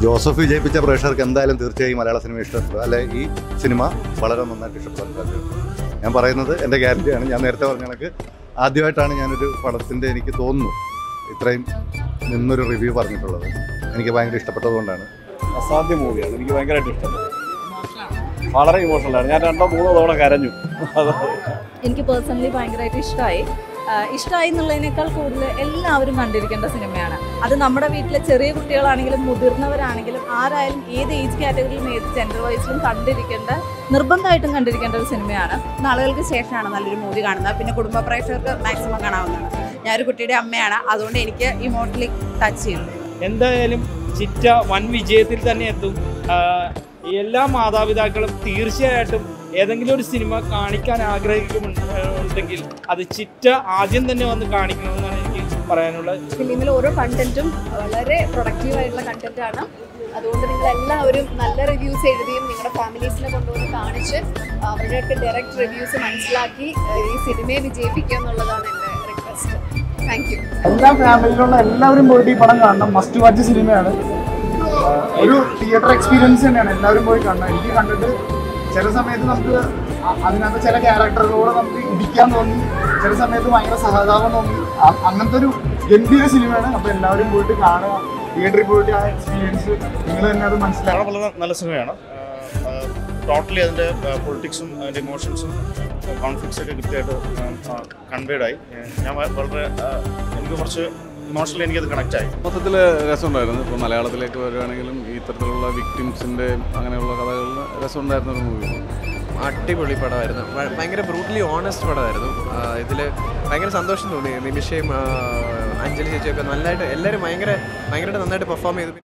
Joseph വിജയിപ്പിച്ച പ്രേക്ഷകർക്ക് എന്തായാലും തീർച്ചയായും മലയാള സിനിമ ഇഷ്ടപ്പെടും അല്ലെ ഈ സിനിമ വളരെ നന്നായിട്ട് ഇഷ്ടപ്പെടാൻ സാധ്യതയുണ്ട് ഞാൻ പറയുന്നത് എൻ്റെ ഗ്യാരണ്ടിയാണ് ഞാൻ നേരത്തെ പറഞ്ഞ കണക്ക് ആദ്യമായിട്ടാണ് ഞാനൊരു പടത്തിൻ്റെ എനിക്ക് തോന്നുന്നു ഇത്രയും നിന്നൊരു റിവ്യൂ പറഞ്ഞിട്ടുള്ളത് എനിക്ക് ഭയങ്കര ഇഷ്ടപ്പെട്ടതുകൊണ്ടാണ് അസാധ്യ മൂവിയാണ് എനിക്ക് ഭയങ്കരമായിട്ട് ഇഷ്ടപ്പെട്ടു വളരെ ഇമോഷണലാണ് ഞാൻ രണ്ടോ മൂന്നോ തവണ കരഞ്ഞു അത് എനിക്ക് പേഴ്സണലി ഭയങ്കരമായിട്ട് ഇഷ്ടമായി ഇഷ്ടമായി എന്നുള്ളതിനേക്കാൾ കൂടുതൽ എല്ലാവരും കണ്ടിരിക്കേണ്ട സിനിമയാണ് അത് നമ്മുടെ വീട്ടിലെ ചെറിയ കുട്ടികളാണെങ്കിലും മുതിർന്നവരാണെങ്കിലും ആരായാലും ഏത് ഏജ് കാറ്റഗറിയിലും ഏത് ജെൻഡർ വൈസിലും കണ്ടിരിക്കേണ്ട നിർബന്ധമായിട്ടും കണ്ടിരിക്കേണ്ട ഒരു സിനിമയാണ് നാളുകൾക്ക് ശേഷമാണ് നല്ലൊരു മൂവി കാണുന്നത് പിന്നെ കുടുംബ പ്രേക്ഷകർക്ക് മാക്സിമം കാണാവുന്നതാണ് ഞാനൊരു കുട്ടിയുടെ അമ്മയാണ് അതുകൊണ്ട് എനിക്ക് ഇമോട്ടലി ടച്ച് ചെയ്യുന്നു എന്തായാലും ചിറ്റ വൻ വിജയത്തിൽ തന്നെ എത്തും ആഹ് എല്ലാ മാതാപിതാക്കളും തീർച്ചയായിട്ടും ഏതെങ്കിലും ഒരു സിനിമ കാണിക്കാൻ ആഗ്രഹിക്കുന്നുണ്ടെങ്കിൽ അത് ചിറ്റ ആദ്യം തന്നെ വന്ന് കാണിക്കണമെന്നാണ് എനിക്ക് പറയാനുള്ളത് ഫിലിമിൽ ഓരോ കണ്ടന്റും വളരെ പ്രൊഡക്റ്റീവ് ആയിട്ടുള്ള കണ്ടന്റ് ആണ് അതുകൊണ്ട് നിങ്ങൾ എല്ലാവരും നല്ല റിവ്യൂസ് എഴുതിയും നിങ്ങളുടെ ഫാമിലീസിനെ കൊണ്ടുവന്ന് കാണിച്ച് അവരുടെയൊക്കെ ഡയറക്റ്റ് റിവ്യൂസ് മനസ്സിലാക്കി ഏഹ് ഈ സിനിമയെ വിജയിപ്പിക്കുക എന്നുള്ളതാണ് എൻ്റെ റിക്വസ്റ്റ് താങ്ക് യു എല്ലാ ഫാമിലിയിലുള്ള എല്ലാവരും പോയിട്ട് ഈ പടം കാണണം മസ്റ്റ് വാച്ച് സിനിമയാണ് ആഹ് ഒരു തിയേറ്റർ എക്സ്പീരിയൻസ് തന്നെയാണ് എല്ലാവരും പോയി കാണണം എനിക്ക് കണ്ടിട്ട് ചില സമയത്ത് നമുക്ക് അ- അതിനകത്ത് ചില ക്യാരക്ടറുകളോട് നമുക്ക് ഇടിക്കാൻ തോന്നി ചില സമയത്ത് ഭയങ്കര സഹതാപം തോന്നി അ- അങ്ങനത്തെ ഒരു ഗംഭീര സിനിമയാണ് അപ്പോൾ എല്ലാവരും പോയിട്ട് കാണുക തിയേറ്ററിൽ പോയിട്ട് ആ എക്സ്പീരിയൻസ് നിങ്ങൾ തന്നെ അത് മനസ്സിലാക്കണം വളരെ നല്ല സിനിമയാണ് ടോട്ടലി അതിൻ്റെ പൊളിറ്റിക്സും അതിൻ്റെ ഇമോഷൻസും കോൺഫ്ലിക്ട്സ് ഒക്കെ കൃത്യമായിട്ട് കൺവേഡ് ആയി ഏഹ് ഞാൻ വ- വളരെ ആ, എനിക്ക് കുറച്ച് ഇമോഷണലി എനിക്കത് കണക്റ്റ് ആയി മൊത്തത്തിൽ രസമുണ്ടായിരുന്നു ഇപ്പോൾ മലയാളത്തിലേക്ക് വരുവാണെങ്കിലും ഈ ഇത്തരത്തിലുള്ള വിക്ടിംസിൻ്റെ അങ്ങനെയുള്ള കഥകളിൽ രസമുണ്ടായിരുന്ന ഒരു മൂവി അടിപൊളി പടമായിരുന്നു ഭ- ഭയങ്കര ബ്രൂട്ടലി ഓണസ്റ്റ് പടമായിരുന്നു ഇതിൽ ഭയങ്കര സന്തോഷം തോന്നി നിമിഷയും ആ, അഞ്ജലി ചേച്ചിയൊക്കെ നല്ലതായിട്ട് എല്ലാവരും ഭയങ്കര ഭയങ്കരമായിട്ട് നന്നായിട്ട് പെർഫോം ചെയ്തു